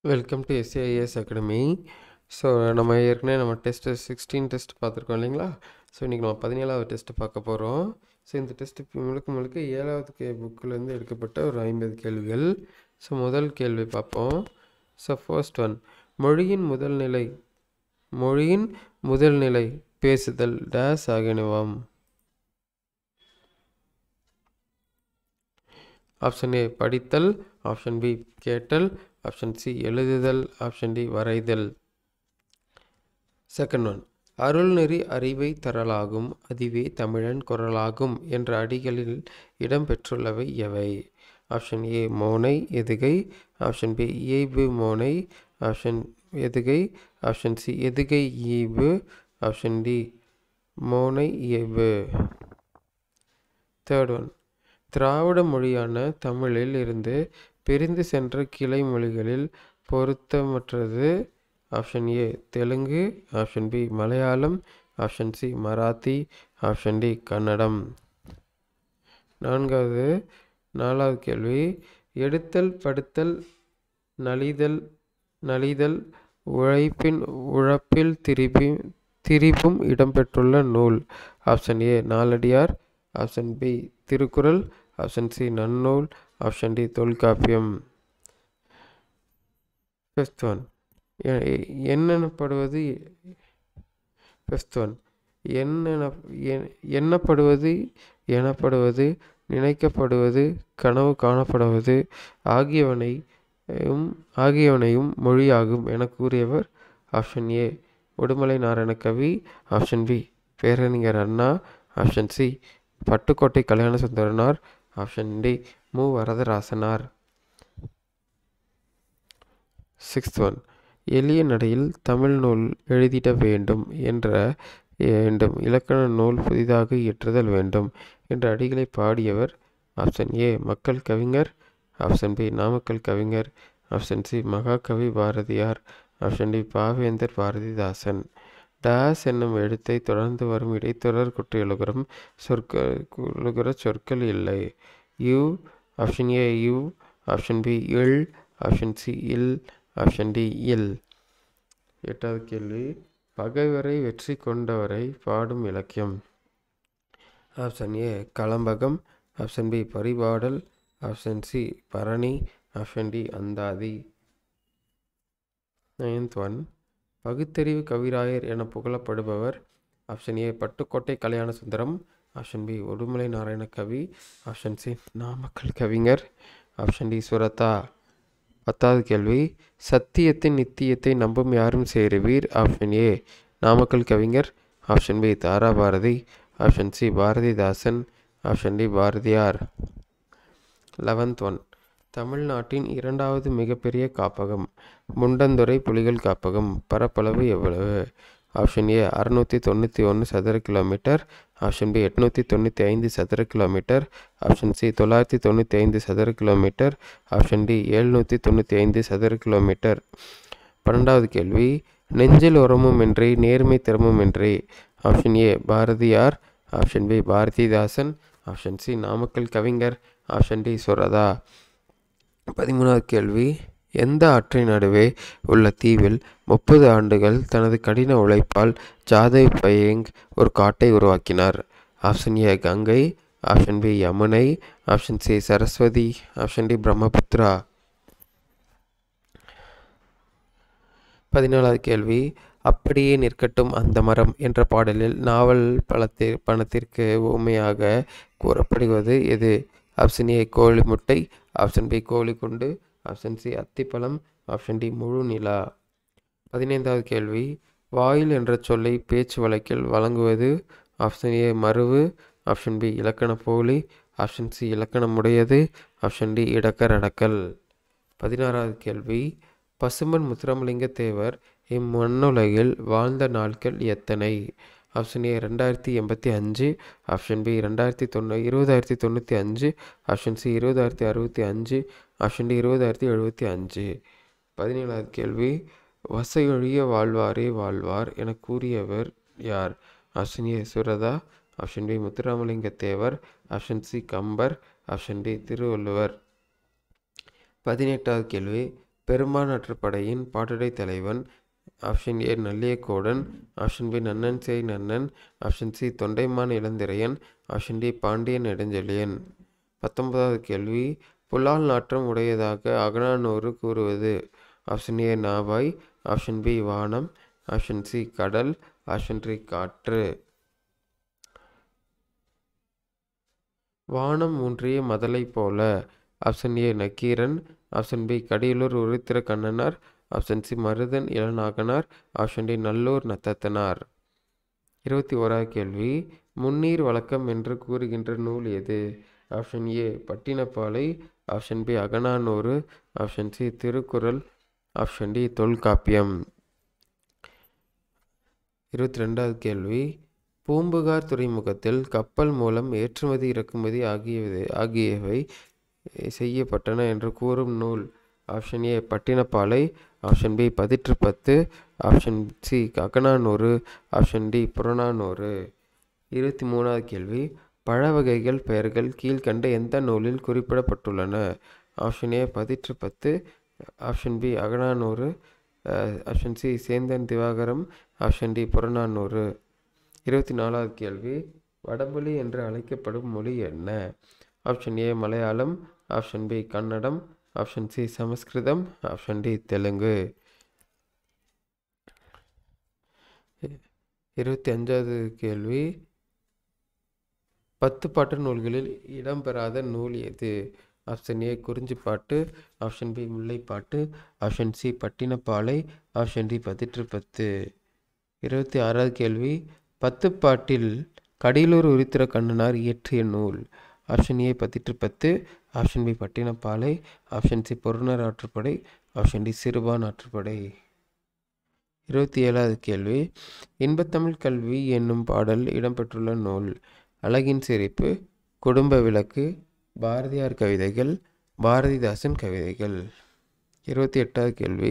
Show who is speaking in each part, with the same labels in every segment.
Speaker 1: welcome to SAIS academy so நம்ம ஏற்கனவே நம்ம டெஸ்ட்டு சிக்ஸ்டீன் டெஸ்ட் பார்த்துருக்கோம் இல்லைங்களா ஸோ இன்றைக்கி நம்ம பதினேழாவது டெஸ்ட்டு பார்க்க போகிறோம் ஸோ இந்த டெஸ்ட்டு முழுக்க முழுக்க ஏழாவது கே புக்கிலேருந்து எடுக்கப்பட்ட ஒரு ஐம்பது கேள்விகள் ஸோ முதல் கேள்வி பார்ப்போம் ஸோ ஃபர்ஸ்ட் ஒன் மொழியின் முதல் நிலை மொழியின் முதல் நிலை பேசுதல் டேஸ் ஆகியனவாம் ஆப்ஷன் ஏ படித்தல் ஆப்ஷன் பி கேட்டல் ஆப்ஷன் சி எழுதுதல் ஆப்ஷன் டி வரைதல் செகண்ட் ஒன் அருள்நெறி அறிவை தரலாகும் அதுவே தமிழன் குரலாகும் என்ற அடிகளில் இடம்பெற்றுள்ளவை எவை ஆப்ஷன் ஏ மோனை எதுகை ஆப்ஷன் பி இயைபு மோனை ஆப்ஷன் எதுகை ஆப்ஷன் சி எதுகை ஈவு ஆப்ஷன் டி மோனை இயைபு தேர்ட் ஒன் திராவிட மொழியான தமிழில் இருந்து பிரிந்து சென்ற கிளை மொழிகளில் பொருத்தமற்றது option A Telugu option B Malayalam option C Marathi option D Kannada நான்காவது நாலாவது கேள்வி எடுத்தல் படுத்தல் நலிதல் நலிதல் உழைப்பின் உழப்பில் திரிபி திரிபும் இடம்பெற்றுள்ள நூல் option A Naladiyar option B Thirukkural option C Nannul option D Tholkappiyam first one என்னென்னப்படுவது ஃபஸ்ட் ஒன் என்னென்ன எண்ணப்படுவது எனப்படுவது நினைக்கப்படுவது கனவு காணப்படுவது ஆகியவனையும் ஆகியவனையும் மொழியாகும் என கூறியவர் option A Udumalai Narayana Kavi option B Perarignar Anna option C Pattukkottai கல்யாண சுந்தரனார் ஆப்ஷன் டி மு வரதராசனார் சிக்ஸ்த் ஒன் எளிய நடையில் தமிழ் நூல் எழுதிட வேண்டும் என்ற வேண்டும் இலக்கண நூல் புதிதாக இயற்றுதல் வேண்டும் என்ற அடிகளை பாடியவர் ஆப்ஷன் ஏ மக்கள் கவிஞர் option B Namakkal Kavignar option C Mahakavi Bharathiyar option D பாவேந்தர் பாரதிதாசன் டேஸ் என்னும் எழுத்தை தொடர்ந்து வரும் இடைத்தொடர் குற்ற எழுகுறம் சொற்க எழுகுற சொற்கள் இல்லை யூ ஆப்ஷன் ஏ யூ ஆப்ஷன் பி இல் ஆப்ஷன் சி இல் ஆப்ஷன் டி இல் எட்டாவது கேள்வி பகைவரை வெற்றி கொண்டவரை பாடும் இலக்கியம் ஆப்ஷன் ஏ கலம்பகம் ஆப்ஷன் பி பரிபாடல் ஆப்ஷன் சி பரணி ஆப்ஷன் டி அந்தாதி நைன்த் ஒன் பகுத்தறிவு கவிராயர் என புகழப்படுபவர் option A Pattukkottai Kalyana Sundaram option B Udumalai Narayana Kavi option C Namakkal Kavignar option D Suratha பத்தாவது கேள்வி சத்தியத்தின் நித்தியத்தை நம்பும் யாரும் சேருவீர் option A Namakkal Kavignar option B Thara Bharathi option C Bharathidasan option D Bharathiyar eleventh one தமிழ்நாட்டின் இரண்டாவது மிகப்பெரிய காப்பகம் முண்டந்துறை புலிகள் காப்பகம் பரப்பளவு எவ்வளவு ஆப்ஷன் ஏ அறுநூற்றி தொண்ணூற்றி ஒன்று சதுர கிலோமீட்டர் ஆப்ஷன் பி எட்நூற்றி தொண்ணூற்றி ஐந்து சதுர கிலோமீட்டர் ஆப்ஷன் சி தொள்ளாயிரத்தி தொண்ணூற்றி ஐந்து சதுர கிலோமீட்டர் ஆப்ஷன் டி எழுநூற்றி தொண்ணூற்றி ஐந்து சதுர கிலோமீட்டர் பன்னெண்டாவது கேள்வி நெஞ்சில் உரமும் இன்றி நேர்மை திறமும் இன்றி option A Bharathiyar option B Bharathidasan option C Namakkal Kavignar option D Suratha பதிமூணாவது கேள்வி எந்த ஆற்றின் நடுவே உள்ள தீவில் முப்பது ஆண்டுகள் தனது கடின உழைப்பால் ஜாதவ் பயங் ஒரு காட்டை உருவாக்கினார் option A Gangai option B Yamunai option C Saraswathi option D Brahmaputra பதினாலாவது கேள்வி அப்படியே நிற்கட்டும் அந்த மரம் என்ற பாடலில் நாவல் பழத்தி பணத்திற்கு உண்மையாக கூறப்படுவது எது ஆப்ஷன் ஏ கோழி முட்டை ஆப்ஷன் பி கோழி குண்டு ஆப்ஷன் சி அத்திப்பழம் ஆப்ஷன் டி முழு நிலா பதினைந்தாவது கேள்வி வாயில் என்ற சொல்லை பேச்சு வழக்கில் வழங்குவது ஆப்ஷன் ஏ மருவு ஆப்ஷன் பி இலக்கண போலி ஆப்ஷன் சி இலக்கணம் உடையது ஆப்ஷன் டி இடக்கர் அடக்கல் பதினாறாவது கேள்வி பசுமன் முத்துராமலிங்க தேவர் இம்மண்ணுலகில் வாழ்ந்த நாட்கள் எத்தனை ஆப்ஷன் ஏ ரெண்டாயிரத்தி எண்பத்தி அஞ்சு ஆப்ஷன் பி ரெண்டாயிரத்தி தொண்ணூ இருபதாயிரத்தி தொண்ணூற்றி அஞ்சு ஆப்ஷன் சி இருபதாயிரத்தி அறுபத்தி அஞ்சு ஆப்ஷன் டி இருபதாயிரத்தி எழுபத்தி அஞ்சு பதினேழாவது கேள்வி வசையொழிய வாழ்வாரே வாழ்வார் என கூறியவர் யார் option A Suratha option B Muthuramalinga Thevar option C Kambar option D Thiruvalluvar பதினெட்டாவது கேள்வி பெரும்பான்மற்ற படையின் பாட்டுடை தலைவன் option A Nalliyakkodan option B Nannan Sey Nannan option C Thondaiman Ilandhiraiyan option D Pandiyan Nedunchezhiyan பத்தொன்பதாவது கேள்வி புலால் நாற்றம் உடையதாக அகனானூறு கூறுவது ஆப்ஷன் ஏ நாவாய் ஆப்ஷன் பி வானம் ஆப்ஷன் சி கடல் ஆப்ஷன் டி காற்று வானம் ஊன்றிய மதலை போல option A Nakkeeran option B Kadiyalur Uruthira Kannanar option C Maruthan Ilanaganar option D Nallur Nathathanar இருபத்தி ஓராவது கேள்வி முன்னீர் வழக்கம் என்று கூறுகின்ற நூல் எது option A Pattinappalai option B Agananuru option C Thirukkural option D Tholkappiyam இருபத்தி ரெண்டாவது கேள்வி பூம்புகார் துறைமுகத்தில் கப்பல் மூலம் ஏற்றுமதி இறக்குமதி ஆகியவை ஆகியவை செய்யப்பட்டன என்று கூறும் நூல் option A Pattinappalai option B Pathitru Pathu option C Agananuru option D Purananuru இருபத்தி மூணாவது கேள்வி பழ வகைகள் பெயர்கள் கீழ்கண்ட எந்த நூலில் குறிப்பிடப்பட்டுள்ளன option A Pathitru Pathu option B Agananuru option C Senthan Thivakaram option D Purananuru இருபத்தி நாலாவது கேள்வி வடமொழி என்று அழைக்கப்படும் மொழி என்ன option A Malayalam option B Kannada option C Sanskrit option D Telugu இருபத்தி அஞ்சாவது கேள்வி பத்து பாட்டு நூல்களில் இடம்பெறாத நூல் எது option A Kurinjippattu option B Mullaippattu option C Pattinappalai option D Pathitru Pathu இருபத்தி ஆறாவது கேள்வி பத்து பாட்டில் கடியலூர் உரித்திர கண்ணனார் இயற்றிய நூல் option A Pathitru Pathu option B Pattinappalai option C Porunar Aatruppadai option D Sirupan Aatruppadai இருபத்தி ஏழாவது கேள்வி இன்பத்தமிழ் கல்வி என்னும் பாடல் இடம்பெற்றுள்ள நூல் அழகின் சிரிப்பு குடும்ப விளக்கு பாரதியார் கவிதைகள் பாரதிதாசன் கவிதைகள் இருபத்தி எட்டாவது கேள்வி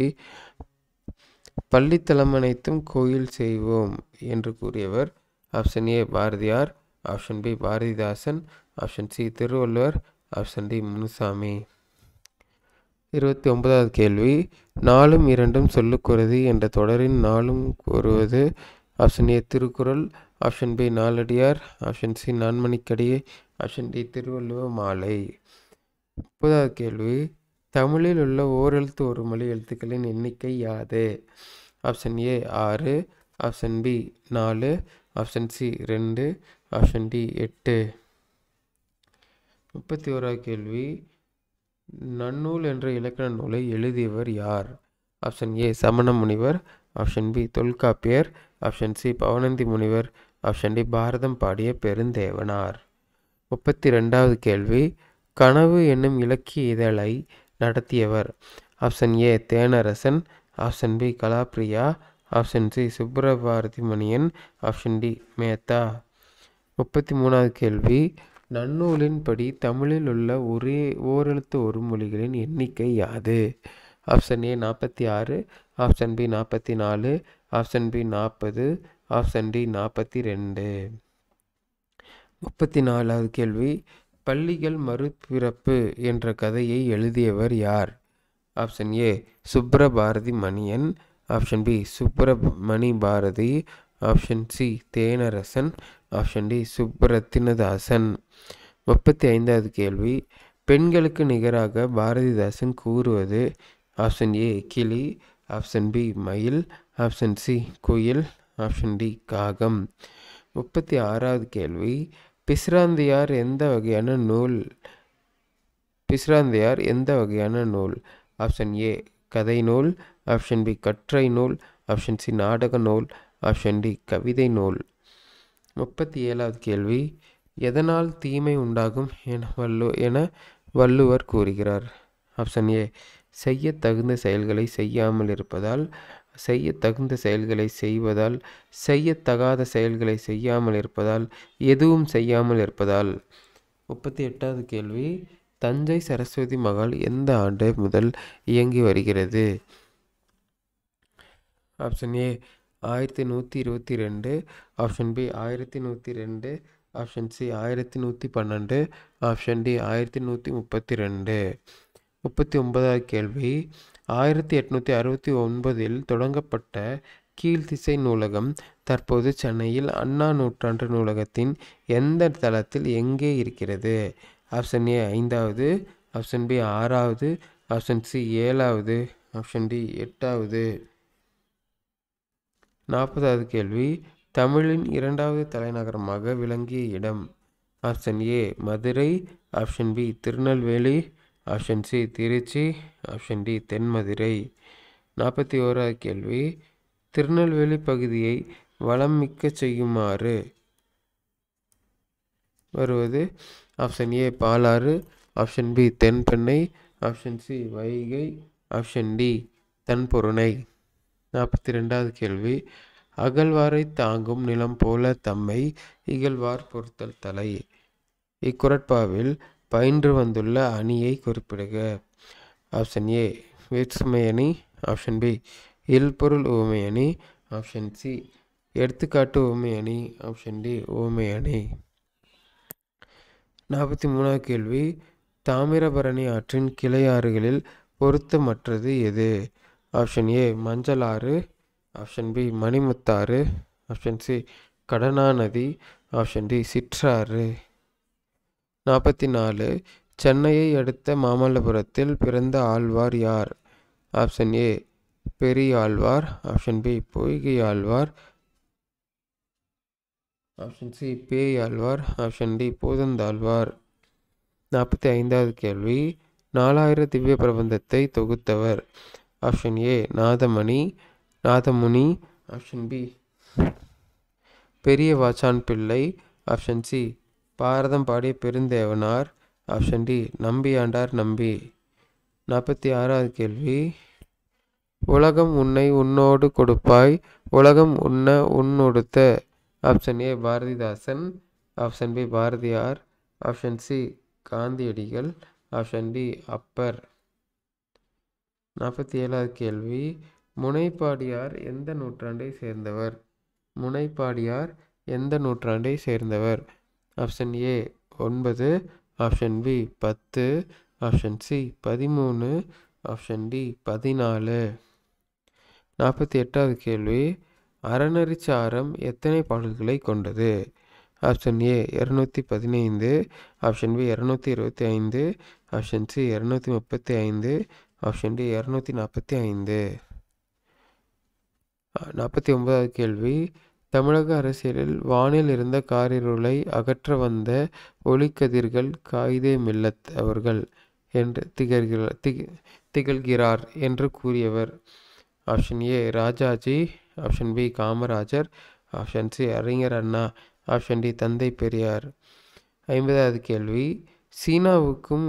Speaker 1: பள்ளித்தலம் அனைத்தும் கோயில் செய்வோம் என்று கூறியவர் option A Bharathiyar option B Bharathidasan option C Thiruvalluvar option D Munusamy இருபத்தி ஒன்பதாவது கேள்வி நாலும் இரண்டும் சொல்லுக்குறது என்ற தொடரின் நாளும் கூறுவது option A Thirukkural option B Naladiyar option C Nanmanikkadigai option D Thiruvalluva Malai முப்பதாவது கேள்வி தமிழில் உள்ள ஓரெழுத்து ஒரு மொழி எழுத்துக்களின் எண்ணிக்கை யாது ஆப்ஷன் ஏ ஆறு ஆப்ஷன் பி நாலு ஆப்ஷன் சி ரெண்டு ஆப்ஷன் டி எட்டு முப்பத்தி ஓராவது கேள்வி நன்னூல் என்ற இலக்கண நூலை எழுதியவர் யார் ஆப்ஷன் ஏ சமண முனிவர் option B Tholkappiyar option C Pavananthi Munivar option D பாரதம் பாடிய பெருந்தேவனார் முப்பத்தி ரெண்டாவது கேள்வி கனவு என்னும் இலக்கிய இதழை நடத்தியவர் option A Thenarasan option B Kalapriya option C Subrabharathi Maniyan option D Metha முப்பத்தி மூணாவது கேள்வி நன்னூலின்படி தமிழில் உள்ள ஒரே ஓரெழுத்து ஒரு மொழிகளின் எண்ணிக்கை யாது ஆப்ஷன் ஏ நாற்பத்தி ஆறு ஆப்ஷன் பி நாற்பத்தி நாலு ஆப்ஷன் பி நாற்பது ஆப்ஷன் டி நாற்பத்தி ரெண்டு முப்பத்தி நாலாவது கேள்வி பள்ளிகள் மறுபிறப்பு என்ற கதையை எழுதியவர் யார் option A Subrabharathi Maniyan option B Subramani Bharathi option C Thenarasan option D Suratthinadasan முப்பத்தி ஐந்தாவது கேள்வி பெண்களுக்கு நிகராக பாரதிதாசன் கூறுவது ஆப்ஷன் ஏ கிளி ஆப்ஷன் பி மயில் ஆப்ஷன் சி குயில் ஆப்ஷன் டி காகம் முப்பத்தி ஆறாவது கேள்வி பிஸ்ராந்தியார் எந்த வகையான நூல் பிஸ்ராந்தியார் எந்த வகையான நூல் ஆப்ஷன் ஏ கதை நூல் ஆப்ஷன் பி கற்றை நூல் ஆப்ஷன் சி நாடக நூல் ஆப்ஷன் டி கவிதை நூல் முப்பத்தி ஏழாவது கேள்வி எதனால் தீமை உண்டாகும் என வல்லு என வள்ளுவர் கூறுகிறார் ஆப்ஷன் ஏ செய்ய தகுந்த செயல்களை செய்யாமல் இருப்பதால் செய்ய தகுந்த செயல்களை செய்வதால் செய்யத்தகாத செயல்களை செய்யாமல் இருப்பதால் எதுவும் செய்யாமல் இருப்பதால் முப்பத்தி எட்டாவது கேள்வி தஞ்சை சரஸ்வதி மகால் எந்த ஆண்டு முதல் இயங்கி வருகிறது ஆப்ஷன் ஏ ஆயிரத்தி நூற்றி இருபத்தி ரெண்டு ஆப்ஷன் பி ஆயிரத்தி நூற்றி ரெண்டு ஆப்ஷன் சி ஆயிரத்தி நூற்றி பன்னெண்டு ஆப்ஷன் டி ஆயிரத்தி நூற்றி முப்பத்தி ரெண்டு முப்பத்தி ஒன்பதாவது கேள்வி ஆயிரத்தி எட்நூற்றி அறுபத்தி ஒன்பதில் தொடங்கப்பட்ட கீழ்த்திசை நூலகம் தற்போது சென்னையில் அண்ணா நூற்றாண்டு நூலகத்தின் எந்த தளத்தில் எங்கே இருக்கிறது ஆப்ஷன் ஏ ஐந்தாவது ஆப்ஷன் பி ஆறாவது ஆப்ஷன் சி ஏழாவது ஆப்ஷன் டி எட்டாவது நாற்பதாவது கேள்வி தமிழின் இரண்டாவது தலைநகரமாக விளங்கிய இடம் option A Madurai option B Tirunelveli option C Trichy option D Thenmadurai நாற்பத்தி ஓராவது கேள்வி திருநெல்வேலி பகுதியை வளம் மிக்க செய்யுமாறு வருவது option A Palar option B Thenpennai option C Vaigai option D Thanporunai நாற்பத்தி ரெண்டாவது கேள்வி அகழ்வாரை தாங்கும் நிலம் போல தம்மை இகழ்வார் பொறுத்தல் தலை இக்குரட்பாவில் பயின்று வந்துள்ள அணியை குறிப்பிடுக ஆப்ஷன் ஏ வேற்றுமை அணி ஆப்ஷன் பி இல்பொருள் உவமை அணி ஆப்ஷன் சி எடுத்துக்காட்டு உவமை அணி ஆப்ஷன் டி உவமை அணி நாற்பத்தி மூணாவது கேள்வி தாமிரபரணி ஆற்றின் கிளையாறுகளில் பொருத்தமற்றது எது ஆப்ஷன் ஏ மஞ்சள் ஆறு option B Manimutharu option C Kadana நதி ஆப்ஷன் டி சிற்றாறு நாற்பத்தி நாலு சென்னையை அடுத்த மாமல்லபுரத்தில் பிறந்த ஆழ்வார் யார் option A Periyazhwar option B Poigai Azhwar option C Peyazhwar option D Boothathazhwar நாற்பத்தி ஐந்தாவது கேள்வி நாலாயிர திவ்ய பிரபந்தத்தை தொகுத்தவர் ஆப்ஷன் ஏ நாதமணி நாதமுனி ஆப்ஷன் பி பெரிய வாச்சான் பிள்ளை ஆப்ஷன் சி பாரதம் பாடிய பெருந்தேவனார் ஆப்ஷன் டி நம்பியாண்டார் நம்பி நாற்பத்தி ஆறாவது கேள்வி உலகம் உன்னை உன்னோடு கொடுப்பாய் உலகம் உன்ன உன்னொடுத்த option A Bharathidasan option B Bharathiyar option C Gandhiyadigal option D Appar நாற்பத்தி ஏழாவது கேள்வி முனைப்பாடியார் எந்த நூற்றாண்டை சேர்ந்தவர் முனைப்பாடியார் எந்த நூற்றாண்டை சேர்ந்தவர் ஆப்ஷன் ஏ ஒன்பது ஆப்ஷன் பி பத்து ஆப்ஷன் சி பதிமூணு ஆப்ஷன் டி பதினாலு நாற்பத்தி எட்டாவது கேள்வி அறநெறிச்சாரம் எத்தனை பாடல்களை கொண்டது ஆப்ஷன் ஏ இரநூத்தி பதினைந்து ஆப்ஷன் பி இரநூத்தி இருபத்தி ஐந்து ஆப்ஷன் சி இரநூத்தி முப்பத்தி ஐந்து ஆப்ஷன் டி இரநூத்தி நாற்பத்தி ஐந்து நாற்பத்தி ஒன்பதாவது கேள்வி தமிழக அரசியலில் வானில் இருந்த காரிருளை அகற்ற வந்த ஒளிக்கதிர்கள் காயிதே மில்லத் அவர்கள் என்று திகழ்கிறார் திக திகழ்கிறார் என்று கூறியவர் option A Rajaji option B Kamarajar option C Arignar Anna option D தந்தை பெரியார் ஐம்பதாவது கேள்வி சீனாவுக்கும்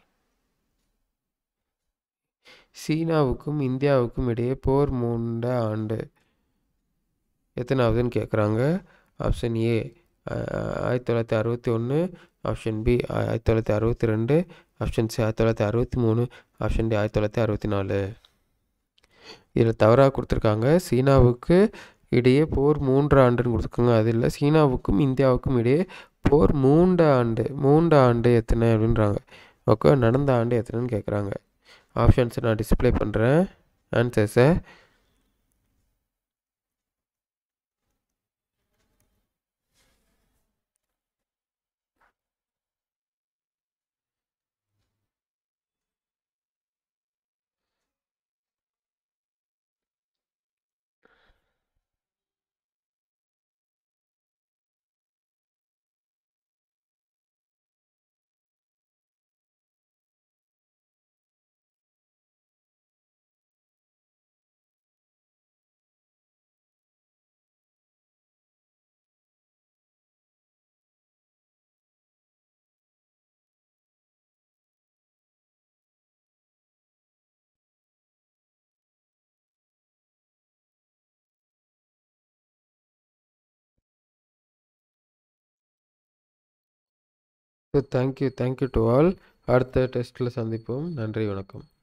Speaker 1: சீனாவுக்கும் இந்தியாவுக்கும் இடையே போர் மூண்ட ஆண்டு எத்தனாவதுன்னு கேட்குறாங்க ஆப்ஷன் ஏ ஆயிரத்தி தொள்ளாயிரத்தி அறுபத்தி ஒன்று ஆப்ஷன் பி ஆயிரத்தி தொள்ளாயிரத்தி அறுபத்தி ரெண்டு ஆப்ஷன் சி ஆயிரத்தி தொள்ளாயிரத்தி அறுபத்தி மூணு ஆப்ஷன் டி ஆயிரத்தி தொள்ளாயிரத்தி அறுபத்தி நாலு இதில் தவறாக கொடுத்துருக்காங்க சீனாவுக்கு இடையே போர் மூன்று ஆண்டுன்னு கொடுத்துருக்காங்க அது இல்லை சீனாவுக்கும் இந்தியாவுக்கும் இடையே போர் மூண்ட ஆண்டு மூண்ட ஆண்டு எத்தனை அப்படின்றாங்க ஓகே நடந்த ஆண்டு எத்தனைன்னு கேட்குறாங்க ஆப்ஷன்ஸை நான் டிஸ்பிளே பண்ணுறேன் ஆன்சர்ஸை so thank you thank you to all அடுத்த டெஸ்ட்டில் சந்திப்போம் நன்றி வணக்கம்